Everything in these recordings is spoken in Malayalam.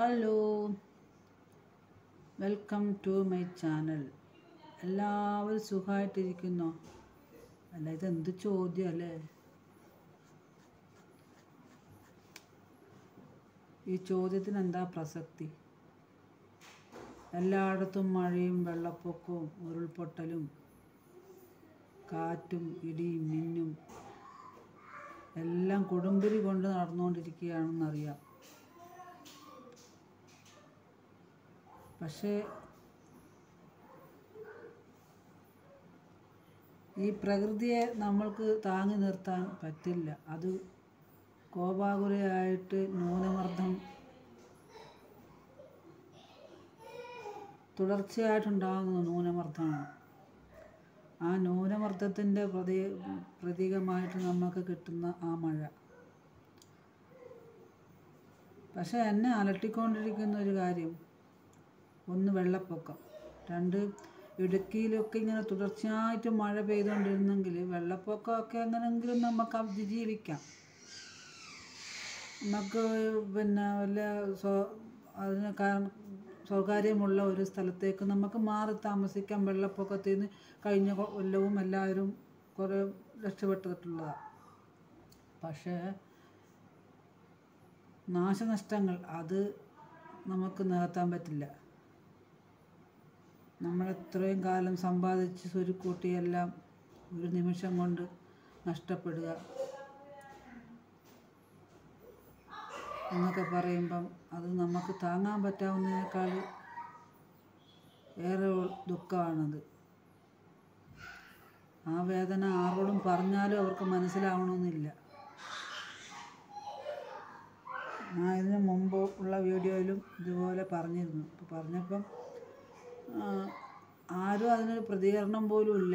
Hello welcome to my channel എല്ലാവരും സുഖമായിട്ടിരിക്കുന്നോ അല്ല ഇതെന്ത് ചോദ്യം അല്ലേ ഈ ചോദ്യത്തിന് എന്താ പ്രസക്തി എല്ലായിടത്തും മഴയും വെള്ളപ്പൊക്കവും ഉരുൾപൊട്ടലും കാറ്റും ഇടിയും മിന്നും എല്ലാം കൊടുമ്പിരി കൊണ്ട് നടന്നുകൊണ്ടിരിക്കുകയാണെന്നറിയാം പക്ഷേ ഈ പ്രകൃതിയെ നമ്മൾക്ക് താങ്ങി നിർത്താൻ പറ്റില്ല അത് കോപാകുലയായിട്ട് ന്യൂനമർദ്ദം തുടർച്ചയായിട്ടുണ്ടാകുന്ന ന്യൂനമർദ്ദമാണ് ആ ന്യൂനമർദ്ദത്തിൻ്റെ പ്രതി പ്രതീകമായിട്ട് നമുക്ക് കിട്ടുന്ന ആ മഴ പക്ഷേ എന്നെ അലട്ടിക്കൊണ്ടിരിക്കുന്ന ഒരു കാര്യം ഒന്ന് വെള്ളപ്പൊക്കം രണ്ട് ഇടുക്കിയിലൊക്കെ ഇങ്ങനെ തുടർച്ചയായിട്ട് മഴ പെയ്തുകൊണ്ടിരുന്നെങ്കിൽ വെള്ളപ്പൊക്കമൊക്കെ എങ്ങനെയെങ്കിലും നമുക്ക് അതിജീവിക്കാം നമുക്ക് പിന്നെ വല്ല സ്വ അതിന് കാരണം സ്വകാര്യമുള്ള ഒരു സ്ഥലത്തേക്ക് നമുക്ക് മാറി താമസിക്കാം വെള്ളപ്പൊക്കത്തിൽ നിന്ന് കഴിഞ്ഞ കൊ- കൊല്ലവും എല്ലാവരും കുറേ രക്ഷപ്പെട്ടിട്ടുള്ളതാണ് പക്ഷേ നാശനഷ്ടങ്ങൾ അത് നമുക്ക് നികത്താൻ പറ്റില്ല നമ്മൾ എത്രയും കാലം സമ്പാദിച്ച് സ്വരുക്കൂട്ടിയെല്ലാം ഒരു നിമിഷം കൊണ്ട് നഷ്ടപ്പെടുക എന്നൊക്കെ പറയുമ്പം അത് നമുക്ക് താങ്ങാൻ പറ്റാവുന്നതിനേക്കാൾ ഏറെ ദുഃഖമാണത് ആ വേദന ആരോടും പറഞ്ഞാലും അവർക്ക് മനസ്സിലാവണമെന്നില്ല ഞാൻ ഇതിന് മുമ്പ് ഉള്ള വീഡിയോയിലും ഇതുപോലെ പറഞ്ഞിരുന്നു അപ്പോൾ പറഞ്ഞപ്പം ആ, ആരും അതിനൊരു പ്രതികരണം പോലും ഇല്ല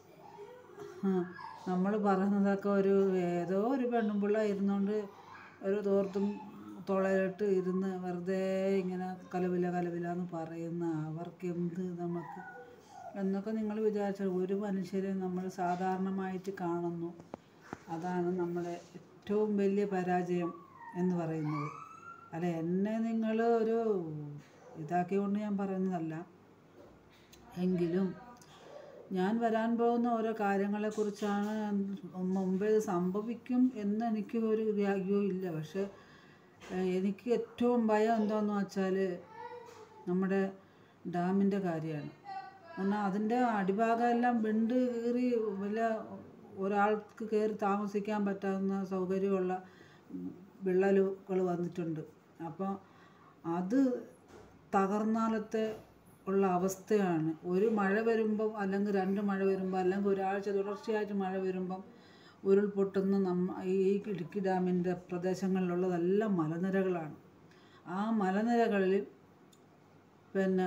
നമ്മൾ പറയുന്നതൊക്കെ ഒരു ഏതോ ഒരു പെണ്ണുമ്പിള്ള ഇരുന്നുകൊണ്ട് ഒരു തോർത്തും തുളയിട്ട് ഇരുന്ന് വെറുതെ ഇങ്ങനെ കലവില കലവില എന്ന് പറയുന്ന അവർക്ക് എന്ത് നമുക്ക് എന്നൊക്കെ നിങ്ങൾ വിചാരിച്ചാൽ ഒരു മനുഷ്യരെ നമ്മൾ സാധാരണമായിട്ട് കാണുന്നു അതാണ് നമ്മുടെ ഏറ്റവും വലിയ പരാജയം എന്ന് പറയുന്നത് അല്ല എന്നെ നിങ്ങൾ ഒരു ഇതാക്കിക്കൊണ്ട് ഞാൻ പറയുന്നതല്ല എങ്കിലും ഞാൻ വരാൻ പോകുന്ന ഓരോ കാര്യങ്ങളെക്കുറിച്ചാണ് മുമ്പേ ഇത് സംഭവിക്കും എന്ന് എനിക്ക് ഒരു വ്യാഗ്യവും ഇല്ല പക്ഷെ ഏഹ്, എനിക്ക് ഏറ്റവും ഭയം എന്താണെന്ന് വെച്ചാൽ നമ്മുടെ ഡാമിൻ്റെ കാര്യമാണ് എന്നാൽ അതിൻ്റെ അടിഭാഗം എല്ലാം വിണ്ട് കീറി വല്ല ഒരാൾക്ക് കയറി താമസിക്കാൻ പറ്റാവുന്ന സൗകര്യമുള്ള വിള്ളലുകൾ വന്നിട്ടുണ്ട് അപ്പോൾ അത് തകർന്നാലത്തെ ഉള്ള അവസ്ഥയാണ് ഒരു മഴ വരുമ്പം അല്ലെങ്കിൽ രണ്ട് മഴ വരുമ്പോൾ അല്ലെങ്കിൽ ഒരാഴ്ച തുടർച്ചയായിട്ട് മഴ വരുമ്പം ഉരുൾപൊട്ടുന്ന നമ്മ ഈ ഇടുക്കി ഡാമിൻ്റെ പ്രദേശങ്ങളിലുള്ളതെല്ലാം മലനിരകളാണ് ആ മലനിരകളിൽ പിന്നെ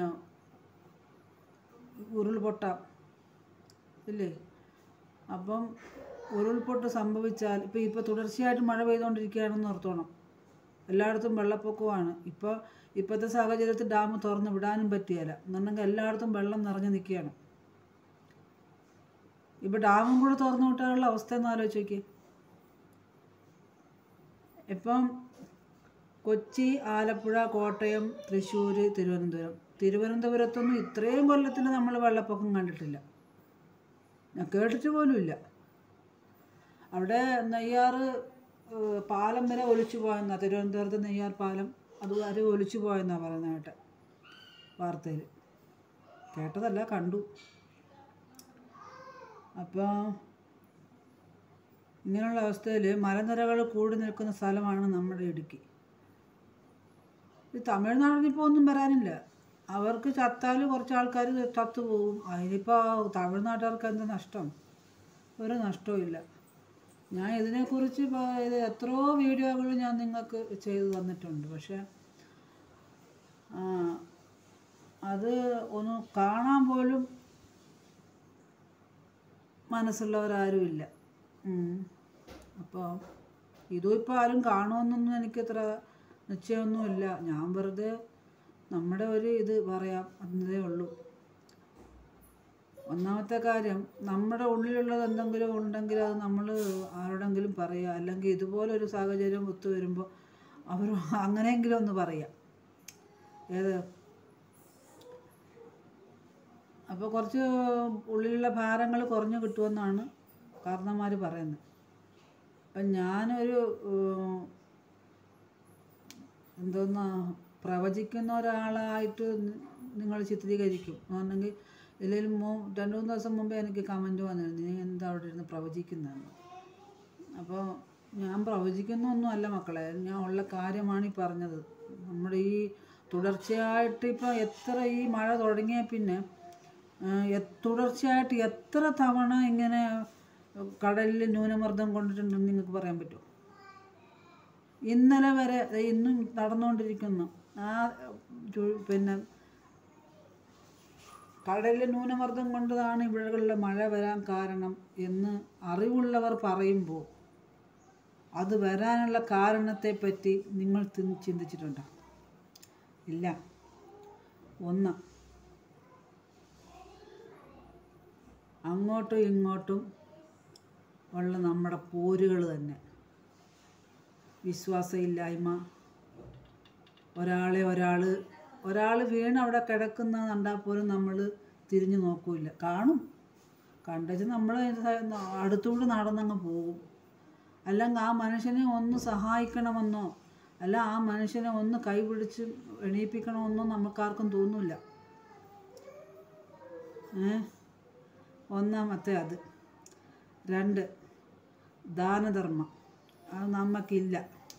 ഉരുൾപൊട്ടാം ഇല്ലേ അപ്പം ഉരുൾപൊട്ട് സംഭവിച്ചാൽ ഇപ്പോൾ ഇപ്പോൾ തുടർച്ചയായിട്ട് മഴ പെയ്തുകൊണ്ടിരിക്കുകയാണെന്ന് ഓർത്തോണം എല്ലായിടത്തും വെള്ളപ്പൊക്കമാണ് ഇപ്പോൾ ഇപ്പോഴത്തെ സാഹചര്യത്തിൽ ഡാം തുറന്ന് വിടാനും പറ്റിയല്ല എന്നുണ്ടെങ്കിൽ എല്ലായിടത്തും വെള്ളം നിറഞ്ഞു നിൽക്കുകയാണ് ഇപ്പോൾ ഡാമും കൂടെ തുറന്നു വിട്ടാനുള്ള അവസ്ഥ ഒന്ന് ആലോചിച്ച് നോക്കിയേ ഇപ്പം കൊച്ചി ആലപ്പുഴ കോട്ടയം തൃശ്ശൂർ തിരുവനന്തപുരം തിരുവനന്തപുരത്തൊന്നും ഇത്രയും കൊല്ലത്തിൽ നമ്മൾ വെള്ളപ്പൊക്കം കണ്ടിട്ടില്ല ഞാൻ കേട്ടിട്ട് പോലും ഇല്ല അവിടെ നെയ്യാറ് ഏഹ്, പാലം വരെ ഒലിച്ചു പോയെന്നാ തിരുവനന്തപുരത്ത് നെയ്യാർ പാലം അത് വരെ ഒലിച്ചു പോയെന്നാ പറയുന്നത് കേട്ടെ വാർത്തയിൽ കേട്ടതല്ല കണ്ടു അപ്പോൾ ഇങ്ങനെയുള്ള അവസ്ഥയിൽ മലനിരകൾ കൂടി നിൽക്കുന്ന സ്ഥലമാണ് നമ്മുടെ ഇടുക്കി ഈ തമിഴ്നാടിന് ഇപ്പോൾ ഒന്നും വരാനില്ല അവർക്ക് ചത്താൽ കുറച്ച് ആൾക്കാർ ചത്തു പോകും അതിനിപ്പോൾ തമിഴ്നാട്ടുകാർക്ക് എന്താ നഷ്ടം ഒരു നഷ്ടവും ഇല്ല ഞാൻ ഇതിനെക്കുറിച്ച് ഇപ്പോൾ ഇത് എത്രയോ വീഡിയോകൾ ഞാൻ നിങ്ങൾക്ക് ചെയ്തു തന്നിട്ടുണ്ട് പക്ഷേ ആ, അത് ഒന്ന് കാണാൻ പോലും മനസ്സുള്ളവരാരുമില്ല അപ്പോൾ ഇതും ഇപ്പോൾ ആരും കാണുമെന്നൊന്നും എനിക്കത്ര നിശ്ചയമൊന്നുമില്ല ഞാൻ വെറുതെ നമ്മുടെ ഒരു ഇത് പറയാം എന്നതേ ഉള്ളൂ ഒന്നാമത്തെ കാര്യം നമ്മുടെ ഉള്ളിലുള്ളത് എന്തെങ്കിലും ഉണ്ടെങ്കിൽ അത് നമ്മൾ ആരോടെങ്കിലും പറയുക അല്ലെങ്കിൽ ഇതുപോലൊരു സാഹചര്യം ഒത്തു വരുമ്പോൾ അവർ അങ്ങനെയെങ്കിലും ഒന്ന് പറയുക ഏത് അപ്പോൾ കുറച്ച് ഉള്ളിലുള്ള ഭാരങ്ങൾ കുറഞ്ഞു കിട്ടുമെന്നാണ് കാരണന്മാർ പറയുന്നത് അപ്പം ഞാനൊരു ഏഹ്, എന്തോന്നാ പ്രവചിക്കുന്ന ഒരാളായിട്ട് നിങ്ങൾ ചിത്രീകരിക്കും എന്നുണ്ടെങ്കിൽ ഇതിൽ മൂ രണ്ട് മൂന്ന് ദിവസം മുമ്പേ എനിക്ക് കമൻറ്റ് വന്നിരുന്നു നീ എന്താ അവിടെ ഇരുന്ന് പ്രവചിക്കുന്നതെന്ന് അപ്പോൾ ഞാൻ പ്രവചിക്കുന്നൊന്നുമല്ല മക്കളെ ഞാൻ ഉള്ള കാര്യമാണ് ഈ പറഞ്ഞത് നമ്മുടെ ഈ തുടർച്ചയായിട്ട് ഇപ്പോൾ എത്ര ഈ മഴ തുടങ്ങിയ പിന്നെ ഏഹ്, എ- തുടർച്ചയായിട്ട് എത്ര തവണ ഇങ്ങനെ കടലിൽ ന്യൂനമർദ്ദം കൊണ്ടിട്ടുണ്ടെന്ന് നിങ്ങൾക്ക് പറയാൻ പറ്റുമോ ഇന്നലെ വരെ ദേ ഇന്നും നടന്നുകൊണ്ടിരിക്കുന്നു ആ ചു- പിന്നെ കടലിൽ ന്യൂനമർദ്ദം കൊണ്ടതാണ് ഇവിടെയുള്ള മഴ വരാൻ കാരണം എന്ന് അറിവുള്ളവർ പറയുമ്പോൾ അത് വരാനുള്ള കാരണത്തെപ്പറ്റി നിങ്ങൾ തി- ചിന്തിച്ചിട്ടുണ്ടോ ഇല്ല ഒന്ന് അങ്ങോട്ടും ഇങ്ങോട്ടും ഉള്ള നമ്മുടെ പോരുകൾ തന്നെ വിശ്വാസമില്ലായ്മ ഒരാളെ ഒരാൾ ഒരാൾ വീണ് അവിടെ കിടക്കുന്നത് കണ്ടാൽ പോലും നമ്മൾ തിരിഞ്ഞു നോക്കൂല കാണും കണ്ടുവച്ച് നമ്മൾ അടുത്തൂടെ നടന്നങ്ങ് പോകും അല്ലെങ്കിൽ ആ മനുഷ്യനെ ഒന്ന് സഹായിക്കണമെന്നോ അല്ല ആ മനുഷ്യനെ ഒന്ന് കൈപിടിച്ച് എണീപ്പിക്കണമെന്നോ നമുക്കാർക്കും തോന്നില്ല ഏ ഒന്നാമത്തെ അത് രണ്ട് ദാനധർമ്മം അത് നമുക്കില്ല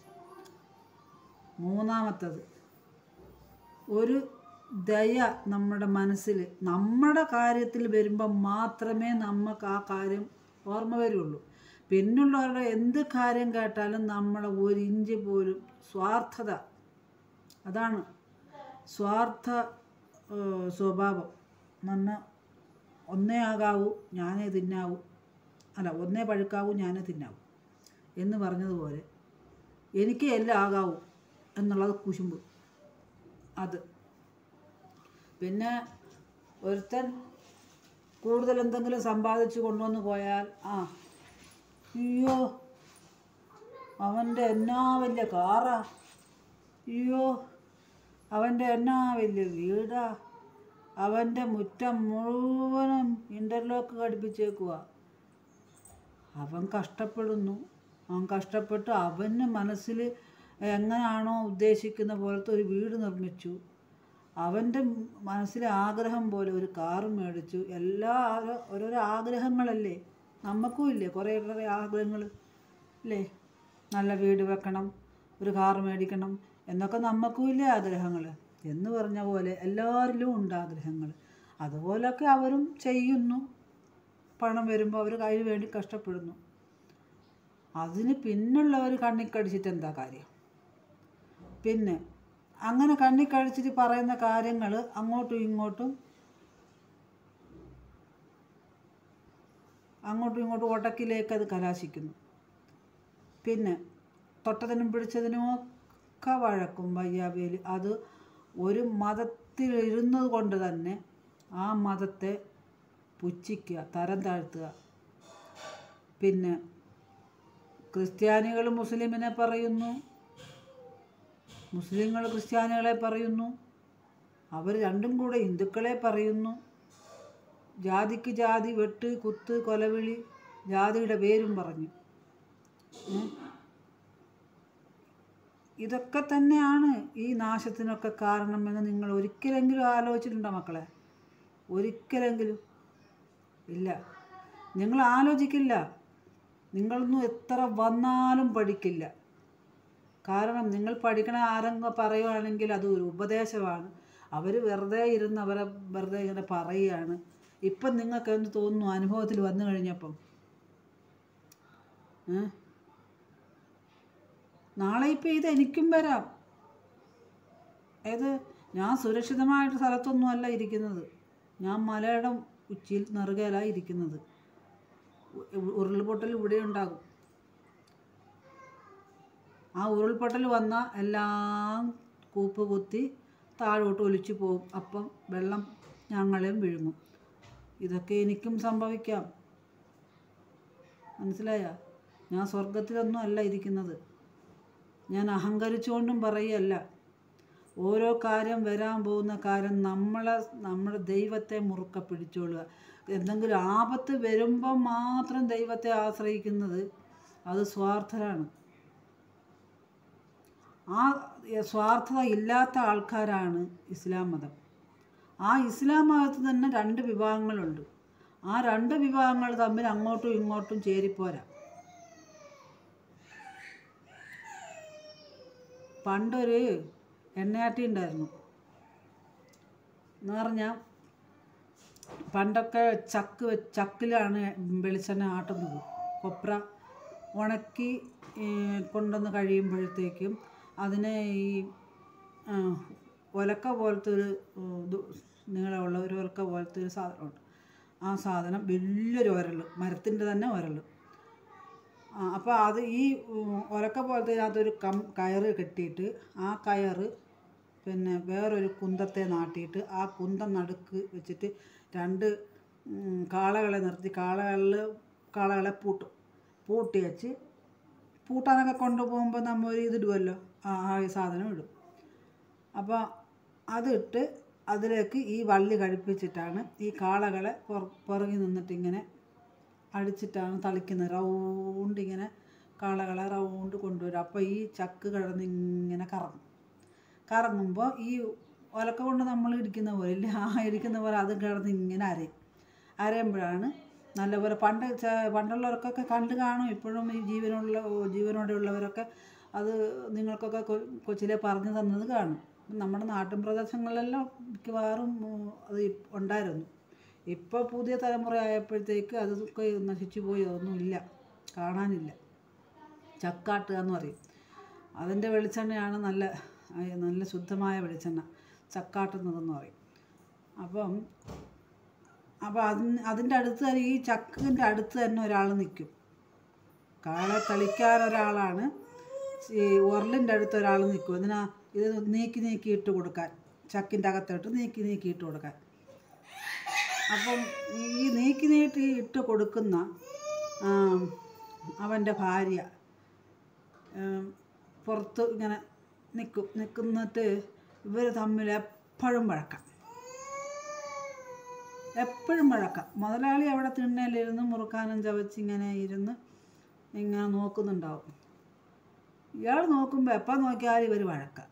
മൂന്നാമത്തത് ഒരു ദയ നമ്മുടെ മനസ്സിൽ നമ്മുടെ കാര്യത്തിൽ വരുമ്പോൾ മാത്രമേ നമുക്ക് ആ കാര്യം ഓർമ്മ വരുള്ളൂ പിന്നുള്ളവരുടെ എന്ത് കാര്യം കേട്ടാലും നമ്മളെ ഒരു ഇഞ്ച് പോലും സ്വാർത്ഥത അതാണ് സ്വാർത്ഥ ഏഹ്, സ്വഭാവം എന്ന് ഒന്നേ ആകാവൂ ഞാനേ തിന്നാവൂ അല്ല ഒന്നേ പഴുക്കാവൂ ഞാനേ തിന്നാവൂ എന്ന് പറഞ്ഞതുപോലെ എനിക്ക് എല്ലാം ആകാവൂ എന്നുള്ളത് കുശുമ്പ് അത് പിന്നെ ഒരുത്തൻ കൂടുതൽ എന്തെങ്കിലും സമ്പാദിച്ചു കൊണ്ടുവന്ന് പോയാൽ ആ അയ്യോ അവൻ്റെ എന്നാ വലിയ കാറാ അയ്യോ അവൻ്റെ എന്നാ വലിയ വീടാ അവൻ്റെ മുറ്റം മുഴുവനും ഇൻ്റർലോക്ക് ഘടിപ്പിച്ചേക്കുക അവൻ കഷ്ടപ്പെടുന്നു അവൻ കഷ്ടപ്പെട്ട് അവന് മനസ്സിൽ എങ്ങനെയാണോ ഉദ്ദേശിക്കുന്ന പോലത്തെ ഒരു വീട് നിർമ്മിച്ചു അവൻ്റെ മനസ്സിലെ ആഗ്രഹം പോലെ ഒരു കാറ് മേടിച്ചു എല്ലാ ആഗ്രഹ- ഓരോരോ ആഗ്രഹങ്ങളല്ലേ നമുക്കും ഇല്ലേ കുറേ കുറേ ആഗ്രഹങ്ങൾ അല്ലേ നല്ല വീട് വെക്കണം ഒരു കാറ് മേടിക്കണം എന്നൊക്കെ നമുക്കും ഇല്ലേ ആഗ്രഹങ്ങൾ എന്ന് പറഞ്ഞ പോലെ എല്ലാവരിലും ഉണ്ട് ആഗ്രഹങ്ങൾ അതുപോലൊക്കെ അവരും ചെയ്യുന്നു പണം വരുമ്പോൾ അവർ അതിന് വേണ്ടി കഷ്ടപ്പെടുന്നു അതിന് പിന്നുള്ളവർ കണ്ണിക്കടിച്ചിട്ട് എന്താ കാര്യം പിന്നെ അങ്ങനെ കണ്ണിക്കടിച്ചിട്ട് പറയുന്ന കാര്യങ്ങൾ അങ്ങോട്ടും ഇങ്ങോട്ടും അങ്ങോട്ടും ഇങ്ങോട്ടും ഉടക്കിലേക്ക് അത് കലാശിക്കുന്നു പിന്നെ തൊട്ടതിനും പിടിച്ചതിനും ഒക്കെ വഴക്കും വയ്യാവേലി അത് ഒരു മതത്തിൽ ഇരുന്നത് കൊണ്ട് തന്നെ ആ മതത്തെ പുച്ഛിക്കുക തരം താഴ്ത്തുക പിന്നെ ക്രിസ്ത്യാനികൾ മുസ്ലിമിനെ പറയുന്നു മുസ്ലിങ്ങൾ ക്രിസ്ത്യാനികളെ പറയുന്നു അവർ രണ്ടും കൂടെ ഹിന്ദുക്കളെ പറയുന്നു ജാതിക്ക് ജാതി വെട്ട് കുത്ത് കൊലവിളി ജാതിയുടെ പേരും പറഞ്ഞു ഏ? ഇതൊക്കെ തന്നെയാണ് ഈ നാശത്തിനൊക്കെ കാരണമെന്ന് നിങ്ങൾ ഒരിക്കലെങ്കിലും ആലോചിച്ചിട്ടുണ്ടോ മക്കളെ ഒരിക്കലെങ്കിലും ഇല്ല നിങ്ങൾ ആലോചിക്കില്ല നിങ്ങളൊന്നും എത്ര വന്നാലും പഠിക്കില്ല കാരണം നിങ്ങൾ പഠിക്കണ ആരെങ്കിലും പറയുവാണെങ്കിൽ അത് ഒരു ഉപദേശമാണ് അവർ വെറുതെ ഇരുന്ന് അവരെ വെറുതെ ഇങ്ങനെ പറയുകയാണ് ഇപ്പം നിങ്ങൾക്ക് എന്ത് തോന്നുന്നു അനുഭവത്തിൽ വന്നു കഴിഞ്ഞപ്പം ഏ? നാളെ ഇപ്പം ഇത് എനിക്കും വരാം ഏത് ഞാൻ സുരക്ഷിതമായിട്ട് സ്ഥലത്തൊന്നും അല്ല ഇരിക്കുന്നത് ഞാൻ മലയുടെ ഉച്ചിയിൽ നെറുകയിലാണ് ഇരിക്കുന്നത് ഉ- ഉരുൾപൊട്ടൽ ഇവിടെ ഉണ്ടാകും ആ ഉരുൾപൊട്ടൽ വന്നാൽ എല്ലാം കൂപ്പ് കുത്തി താഴോട്ട് ഒലിച്ചു പോകും അപ്പം വെള്ളം ഞങ്ങളെയും വിഴുങ്ങും ഇതൊക്കെ എനിക്കും സംഭവിക്കാം മനസ്സിലായ ഞാൻ സ്വർഗത്തിലൊന്നും അല്ല ഇരിക്കുന്നത് ഞാൻ അഹങ്കരിച്ചുകൊണ്ടും പറയുകയല്ല ഓരോ കാര്യം വരാൻ പോകുന്ന കാര്യം നമ്മളെ നമ്മുടെ ദൈവത്തെ മുറുക്ക പിടിച്ചോളുക എന്തെങ്കിലും ആപത്ത് വരുമ്പം മാത്രം ദൈവത്തെ ആശ്രയിക്കുന്നത് അത് സ്വാർത്ഥരാണ് ആ സ്വാർത്ഥത ഇല്ലാത്ത ആൾക്കാരാണ് ഇസ്ലാം മതം ആ ഇസ്ലാം മതത്തിൽ തന്നെ രണ്ട് വിഭാഗങ്ങളുണ്ട് ആ രണ്ട് വിഭാഗങ്ങൾ തമ്മിൽ അങ്ങോട്ടും ഇങ്ങോട്ടും ചേരിപ്പോരാ പണ്ടൊരു എണ്ണയാട്ടി ഉണ്ടായിരുന്നു എന്ന് പറഞ്ഞാൽ പണ്ടൊക്കെ ചക്ക് വെ- ചക്കിലാണ് വെളിച്ചെണ്ണ ആട്ടുന്നത് കൊപ്ര ഉണക്കി ഈ, കൊണ്ടുവന്ന് കഴിയുമ്പോഴത്തേക്കും അതിനെ ഈ ആ, ഒലക്ക പോലത്തെ ഒരു ഉം, ഇത് നീളമുള്ള ഒരു ഒലക്ക പോലത്തെ ഒരു സാധനമുണ്ട് ആ സാധനം വലിയൊരു ഉരൽ മരത്തിൻ്റെ തന്നെ ഉരൽ അപ്പോൾ അത് ഈ ഉം, ഒലക്ക പോലത്തെ അതിനകത്തൊരു കം കയറ് കെട്ടിയിട്ട് ആ കയറ് പിന്നെ വേറൊരു കുന്തത്തെ നാട്ടിയിട്ട് ആ കുന്തം നടുക്ക് വെച്ചിട്ട് രണ്ട് ഉം, കാളകളെ നിർത്തി കാളകളിൽ കാളകളെ പൂട്ടും പൂട്ടി വെച്ച് പൂട്ടാനൊക്കെ കൊണ്ടുപോകുമ്പോൾ നമ്മൾ ഒരു ഇതിടുമല്ലോ ആ ആ ഈ സാധനം ഇടും അപ്പോൾ അതിട്ട് അതിലേക്ക് ഈ വള്ളി കഴിപ്പിച്ചിട്ടാണ് ഈ കാളകളെ പുറ പുറകിൽ നിന്നിട്ട് ഇങ്ങനെ അടിച്ചിട്ടാണ് തളിക്കുന്നത് റൗണ്ട് ഇങ്ങനെ കാളകളെ റൗണ്ട് കൊണ്ടുവരും അപ്പോൾ ഈ ചക്ക് കിടന്ന് ഇങ്ങനെ കറങ്ങും കറങ്ങുമ്പോൾ ഈ ഒലക്ക കൊണ്ട് നമ്മൾ ഇടിക്കുന്ന പോലെ ഇല്ല ആ ഇടിക്കുന്ന പോലെ അത് കിടന്ന് ഇങ്ങനെ അരയും അരയുമ്പോഴാണ് നല്ലപോലെ പണ്ട് ചെ- പണ്ടുള്ളവർക്കൊക്കെ കണ്ട് കാണും ഇപ്പോഴും ഈ ജീവനുള്ള ജീവനോടെ ഉള്ളവരൊക്കെ അത് നിങ്ങൾക്കൊക്കെ കൊ- കൊച്ചിലെ പറഞ്ഞു തന്നത് കാണും നമ്മുടെ നാട്ടിൻ പ്രദേശങ്ങളിലെല്ലാം മിക്കവാറും ഉം, അത് ഇ- ഉണ്ടായിരുന്നു ഇപ്പോൾ പുതിയ തലമുറ ആയപ്പോഴത്തേക്ക് അതൊക്കെ നശിച്ചു പോയി അതൊന്നുമില്ല കാണാനില്ല ചക്കാട്ടുക എന്ന് പറയും അതിൻ്റെ വെളിച്ചെണ്ണയാണ് നല്ല അയ- നല്ല ശുദ്ധമായ വെളിച്ചെണ്ണ ചക്കാട്ടുന്നതെന്ന് പറയും അപ്പം അപ്പോൾ അതിന് അതിൻ്റെ അടുത്ത് തന്നെ ഈ ചക്കിൻ്റെ അടുത്ത് തന്നെ ഒരാൾ നിൽക്കും കാളെ തളിക്കാൻ ഒരാളാണ് ഈ ഉരലിൻ്റെ അടുത്ത് ഒരാൾ നിൽക്കും ഇതിനാ ഇത് നീക്കി നീക്കി ഇട്ട് കൊടുക്കാൻ ചക്കിൻ്റെ അകത്തോട്ട് നീക്കി നീക്കി ഇട്ട് കൊടുക്കാൻ അപ്പം ഈ നീക്കി നീട്ടി ഇട്ട് കൊടുക്കുന്ന ആം, അവൻ്റെ ഭാര്യ ഉം, പുറത്ത് ഇങ്ങനെ നിൽക്കും നിൽക്കുന്നിട്ട് ഇവർ തമ്മിൽ എപ്പോഴും വഴക്കാം എപ്പോഴും വഴക്കാം മുതലാളി അവിടെ തിണ്ണയിലിരുന്ന് മുറുക്കാനും ചവച്ച് ഇങ്ങനെ ഇരുന്ന് ഇങ്ങനെ നോക്കുന്നുണ്ടാവും ഇയാൾ നോക്കുമ്പോൾ എപ്പം നോക്കിയാലും ഇവർ വഴക്കാം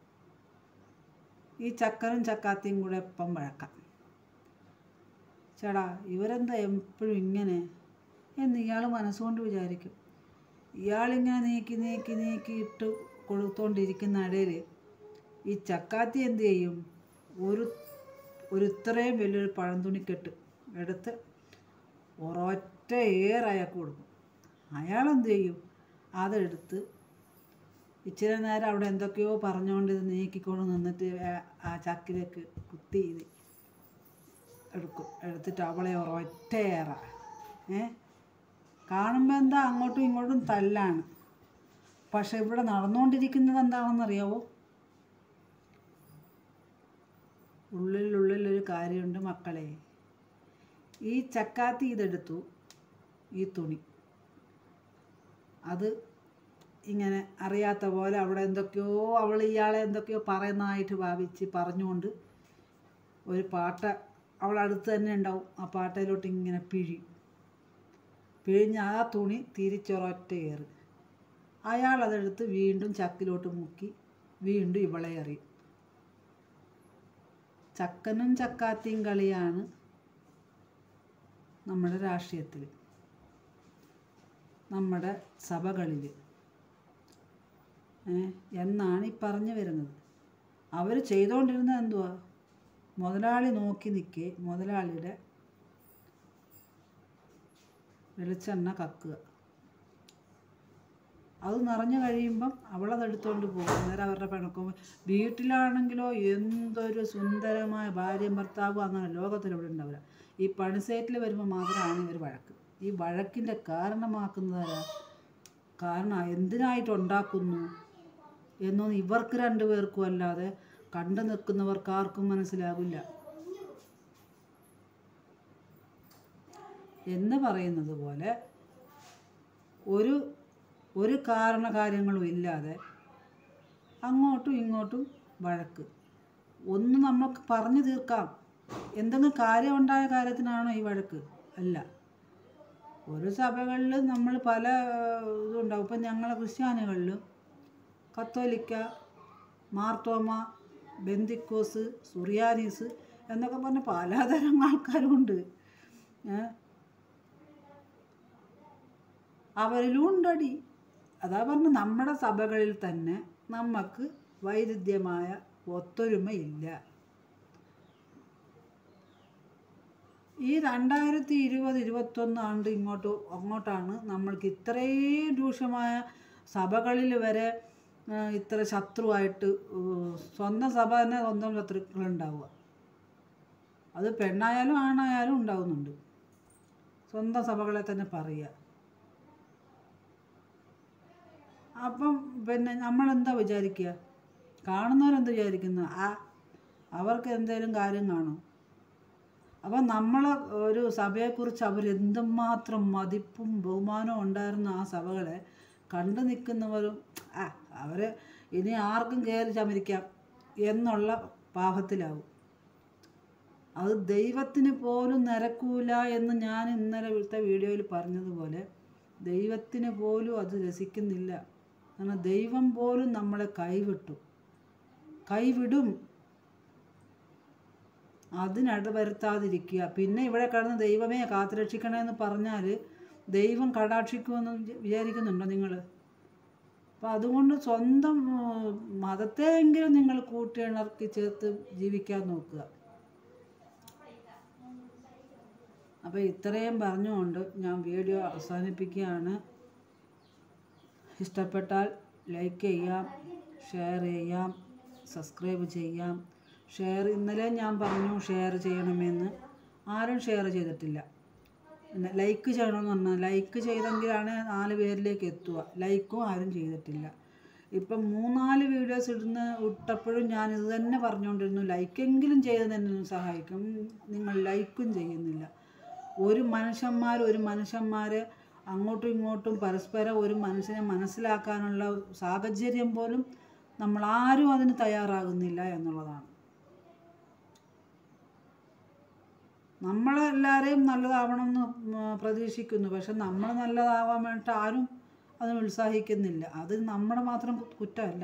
ഈ ചക്കനും ചക്കാത്തിയും കൂടെ എപ്പം വഴക്കാം ചേടാ ഇവരെന്താ എപ്പോഴും ഇങ്ങനെ എന്ന് ഇയാൾ മനസ്സുകൊണ്ട് വിചാരിക്കും ഇയാളിങ്ങനെ നീക്കി നീക്കി നീക്കി ഇട്ട് കൊടുത്തോണ്ടിരിക്കുന്ന ഇടയിൽ ഈ ചക്കാത്തി എന്ത് ചെയ്യും ഒരു ഒരു ഇത്രയും വലിയൊരു പഴംതുണിക്കെട്ട് എടുത്ത് ഒരൊറ്റ ഏർ അയാൾക്ക് കൊടുക്കും അയാളെന്ത് ചെയ്യും അതെടുത്ത് ഇച്ചിരി നേരം അവിടെ എന്തൊക്കെയോ പറഞ്ഞുകൊണ്ട് ഇത് നീക്കിക്കൊണ്ട് നിന്നിട്ട് ആ- ആ ചക്കിലേക്ക് കുത്തി ഇത് എടുക്കും എടുത്തിട്ട് അവളെ ഒരൊറ്റ ഏറ ഏ കാണുമ്പോൾ എന്താ അങ്ങോട്ടും ഇങ്ങോട്ടും തല്ലാണ് പക്ഷെ ഇവിടെ നടന്നുകൊണ്ടിരിക്കുന്നത് എന്താണെന്നറിയാവോ ഉള്ളിലുള്ളിലൊരു കാര്യമുണ്ട് മക്കളെ ഈ ചക്കാത്തി ഇതെടുത്തു ഈ തുണി അത് ഇങ്ങനെ അറിയാത്ത പോലെ അവിടെ എന്തൊക്കെയോ അവൾ ഇയാളെ എന്തൊക്കെയോ പറയുന്നതായിട്ട് ഭാവിച്ച് പറഞ്ഞുകൊണ്ട് ഒരു പാട്ട അവൾ അടുത്ത് തന്നെ ഉണ്ടാവും ആ പാട്ടയിലോട്ട് ഇങ്ങനെ പിഴി പിഴിഞ്ഞ് ആ തുണി തിരിച്ചൊരൊറ്റ ഏറ് അയാൾ അതെടുത്ത് വീണ്ടും ചക്കിലോട്ട് മുക്കി വീണ്ടും ഇവളെ എറിയും ചക്കനും ചക്കാത്തിയും കളിയാണ് നമ്മുടെ രാഷ്ട്രീയത്തിൽ നമ്മുടെ സഭകളിൽ ഏ, എന്നാണ് ഈ പറഞ്ഞു വരുന്നത് അവർ ചെയ്തുകൊണ്ടിരുന്നത് എന്തുവാ മുതലാളി നോക്കി നിൽക്കെ മുതലാളിയുടെ വെളിച്ചെണ്ണ കക്കുക അത് നിറഞ്ഞു കഴിയുമ്പം അവളത് എടുത്തുകൊണ്ട് പോകും അന്നേരം അവരുടെ പിണക്കും വീട്ടിലാണെങ്കിലോ എന്തൊരു സുന്ദരമായ ഭാര്യയും ഭർത്താവും അങ്ങനെ ലോകത്തിലിവിടെ ഉണ്ടാവില്ല ഈ പണിസൈറ്റിൽ വരുമ്പോൾ മാത്രമാണ് ഇവർ വഴക്ക് ഈ വഴക്കിൻ്റെ കാരണമാക്കുന്നതാരാ കാരണം എന്തിനായിട്ട് ഉണ്ടാക്കുന്നു എന്നൊന്നും ഇവർക്ക് രണ്ടുപേർക്കും അല്ലാതെ കണ്ടു നിൽക്കുന്നവർക്ക് ആർക്കും മനസ്സിലാവില്ല എന്ന് പറയുന്നത് പോലെ ഒരു ഒരു കാരണകാര്യങ്ങളും ഇല്ലാതെ അങ്ങോട്ടും ഇങ്ങോട്ടും വഴക്ക് ഒന്ന് നമുക്ക് പറഞ്ഞു തീർക്കാം എന്തെങ്കിലും കാര്യമുണ്ടായ കാര്യത്തിനാണോ ഈ വഴക്ക് അല്ല ഒരു സഭകളിൽ നമ്മൾ പല ഇതുണ്ടാവും ഇപ്പം ഞങ്ങളെ ക്രിസ്ത്യാനികളിൽ കത്തോലിക്ക മാർത്തോമ ബന്ദിക്കോസ് സുറിയാനീസ് എന്നൊക്കെ പറഞ്ഞ പലതരം ആൾക്കാരുമുണ്ട് ഏ? അവരിലും ഉണ്ടടി അതാ പറഞ്ഞ നമ്മുടെ സഭകളിൽ തന്നെ നമുക്ക് വൈരുദ്ധ്യമായ ഒത്തൊരുമയില്ല ഈ രണ്ടായിരത്തി ഇരുപത് ഇരുപത്തൊന്ന് ആണ്ട് ഇങ്ങോട്ട് അങ്ങോട്ടാണ് നമ്മൾക്ക് ഇത്രയും രൂക്ഷമായ സഭകളിൽ വരെ ആ, ഇത്ര ശത്രുവായിട്ട് ഉം, സ്വന്തം സഭ തന്നെ സ്വന്തം ശത്രുക്കളുണ്ടാവുക അത് പെണ്ണായാലും ആണായാലും ഉണ്ടാവുന്നുണ്ട് സ്വന്തം സഭകളെ തന്നെ പറയുക അപ്പം പിന്നെ നമ്മളെന്താ വിചാരിക്കുക കാണുന്നവരെന്താ വിചാരിക്കുന്നത് ആ അവർക്ക് എന്തെങ്കിലും കാര്യം കാണും അപ്പം നമ്മൾ ഒരു സഭയെക്കുറിച്ച് അവർ എന്തുമാത്രം മതിപ്പും ബഹുമാനവും ഉണ്ടായിരുന്ന ആ സഭകളെ കണ്ടു നിൽക്കുന്നവരും ആ അവർ ഇനി ആർക്കും കയറി ചമരിക്കാം എന്നുള്ള പാപത്തിലാവും അത് ദൈവത്തിന് പോലും നിരക്കൂല എന്ന് ഞാൻ ഇന്നലെ ഇവിടുത്തെ വീഡിയോയിൽ പറഞ്ഞതുപോലെ ദൈവത്തിന് പോലും അത് രസിക്കുന്നില്ല കാരണം ദൈവം പോലും നമ്മളെ കൈവിട്ടു കൈവിടും അതിനിട വരുത്താതിരിക്കുക പിന്നെ ഇവിടെ കിടന്ന് ദൈവമേ കാത്തുരക്ഷിക്കണേ എന്ന് പറഞ്ഞാൽ ദൈവം കടാക്ഷിക്കുമെന്ന് വിചാ- വിചാരിക്കുന്നുണ്ടോ നിങ്ങൾ അപ്പം അതുകൊണ്ട് സ്വന്തം ഉം, മതത്തെയെങ്കിലും നിങ്ങൾ കൂട്ടിയിണർത്തി ചേർത്ത് ജീവിക്കാൻ നോക്കുക അപ്പോൾ ഇത്രയും പറഞ്ഞുകൊണ്ട് ഞാൻ വീഡിയോ അവസാനിപ്പിക്കുകയാണ് ഇഷ്ടപ്പെട്ടാൽ ലൈക്ക് ചെയ്യാം ഷെയർ ചെയ്യാം സബ്സ്ക്രൈബ് ചെയ്യാം ഷെയർ ഇന്നലെ ഞാൻ പറഞ്ഞു ഷെയർ ചെയ്യണമെന്ന് ആരും ഷെയർ ചെയ്തിട്ടില്ല പിന്നെ ലൈക്ക് ചെയ്യണമെന്ന് പറഞ്ഞാൽ ലൈക്ക് ചെയ്തെങ്കിലാണ് നാല് പേരിലേക്ക് എത്തുക ലൈക്കും ആരും ചെയ്തിട്ടില്ല ഇപ്പം മൂന്നാല് വീഡിയോസ് ഇടുന്ന ഇട്ടപ്പോഴും ഞാൻ ഇത് തന്നെ പറഞ്ഞുകൊണ്ടിരുന്നു ലൈക്കെങ്കിലും ചെയ്ത് തന്നെ ഒന്ന് സഹായിക്കും നിങ്ങൾ ലൈക്കും ചെയ്യുന്നില്ല ഒരു മനുഷ്യന്മാർ ഒരു മനുഷ്യന്മാരെ അങ്ങോട്ടും ഇങ്ങോട്ടും പരസ്പരം ഒരു മനുഷ്യനെ മനസ്സിലാക്കാനുള്ള സാഹചര്യം പോലും നമ്മൾ ആരും അതിന് തയ്യാറാകുന്നില്ല എന്നുള്ളതാണ് നമ്മളെല്ലാവരെയും നല്ലതാവണമെന്ന് ഉം, പ്രതീക്ഷിക്കുന്നു പക്ഷെ നമ്മൾ നല്ലതാവാൻ വേണ്ടിയിട്ട് ആരും അതിന് ഉത്സാഹിക്കുന്നില്ല അത് നമ്മുടെ മാത്രം കു- കുറ്റമല്ല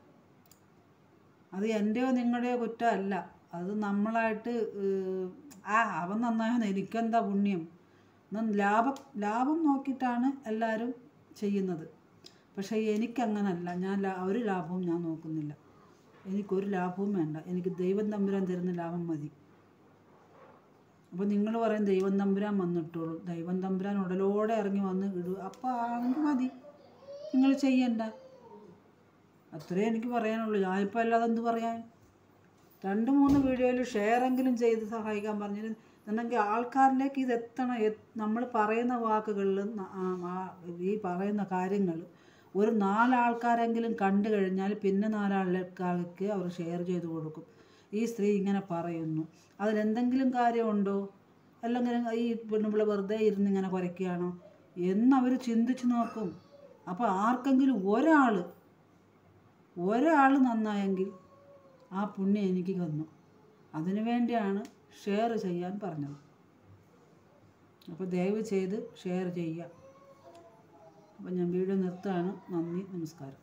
അത് എൻ്റെയോ നിങ്ങളുടെയോ കുറ്റമല്ല അത് നമ്മളായിട്ട് ഏഹ്, ആ അവൻ നന്നായെന്ന് എനിക്കെന്താ പുണ്യം എന്ന് ലാഭം ലാഭം നോക്കിയിട്ടാണ് എല്ലാവരും ചെയ്യുന്നത് പക്ഷേ എനിക്കങ്ങനല്ല ഞാൻ ലാ- ഒരു ലാഭവും ഞാൻ നോക്കുന്നില്ല എനിക്കൊരു ലാഭവും വേണ്ട എനിക്ക് ദൈവം തമ്പുരാൻ തരുന്ന ലാഭം മതി അപ്പോൾ നിങ്ങൾ പറയും ദൈവം തമ്പുരാൻ വന്നിട്ടോളൂ ദൈവം തമ്പുരാൻ ഉടലോടെ ഇറങ്ങി വന്ന് ഇടുക അപ്പോൾ ആണെങ്കിൽ മതി നിങ്ങൾ ചെയ്യണ്ട അത്രേ എനിക്ക് പറയാനുള്ളൂ ഞാനിപ്പോൾ അല്ലാതെ എന്ത് പറയാൻ രണ്ട് മൂന്ന് വീഡിയോയിൽ ഷെയറെങ്കിലും ചെയ്ത് സഹായിക്കാൻ പറഞ്ഞത് എന്നുണ്ടെങ്കിൽ ആൾക്കാരിലേക്ക് ഇത് എത്തണം നമ്മൾ പറയുന്ന വാക്കുകളിൽ ന- ആ, ആ, ഈ പറയുന്ന കാര്യങ്ങൾ ഒരു നാലാൾക്കാരെങ്കിലും കണ്ടു കഴിഞ്ഞാൽ പിന്നെ നാലാൾക്കാർക്ക് അവർ ഷെയർ ചെയ്ത് കൊടുക്കും ഈ സ്ത്രീ ഇങ്ങനെ പറയുന്നു അതിലെന്തെങ്കിലും കാര്യമുണ്ടോ അല്ലെങ്കിൽ ഈ പെണ്ണുപിള്ള വെറുതെ ഇരുന്ന് ഇങ്ങനെ കുരയ്ക്കുകയാണോ എന്നവർ ചിന്തിച്ച് നോക്കും അപ്പോൾ ആർക്കെങ്കിലും ഒരാൾ ഒരാൾ നന്നായെങ്കിൽ ആ പുണ്യം എനിക്ക് തന്നു അതിനു വേണ്ടിയാണ് ഷെയർ ചെയ്യാൻ പറഞ്ഞത് അപ്പോൾ ദയവ് ചെയ്ത് ഷെയർ ചെയ്യുക അപ്പോൾ ഞാൻ വീഡിയോ നിർത്തുകയാണ് നന്ദി നമസ്കാരം